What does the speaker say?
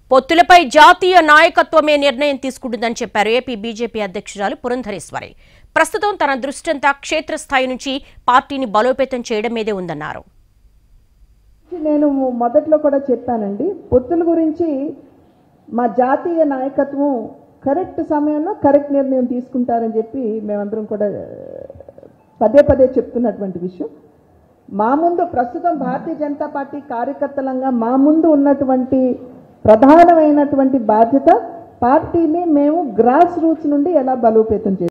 పొత్తులపై జాతీయ నాయకత్వమే నిర్ణయం తీసుకుంటుందని చెప్పారు ఏపీ బీజేపీ అధ్యక్షురాలు పురంధరేశ్వరి ప్రస్తుతం తన దృష్టంతా క్షేత్రస్థాయి నుంచి పార్టీని బలోపేతం చేయడం మీదే ఉందన్నారు నేను మొదట్లో కూడా చెప్పానండి పొత్తుల గురించి మా జాతీయ నాయకత్వం కరెక్ట్ సమయంలో కరెక్ట్ నిర్ణయం తీసుకుంటారని చెప్పి మేమందరం కూడా ఆ, పదే పదే చెప్తున్నటువంటి విషయం మా ముందు ప్రస్తుతం భారతీయ జనతా పార్టీ కార్యకర్తలంగా మా ముందు ఉన్నటువంటి ప్రధానమైనటువంటి బాధ్యత పార్టీని మేము గ్రాస్ రూట్స్ నుండి ఎలా బలోపేతం చేస్తాం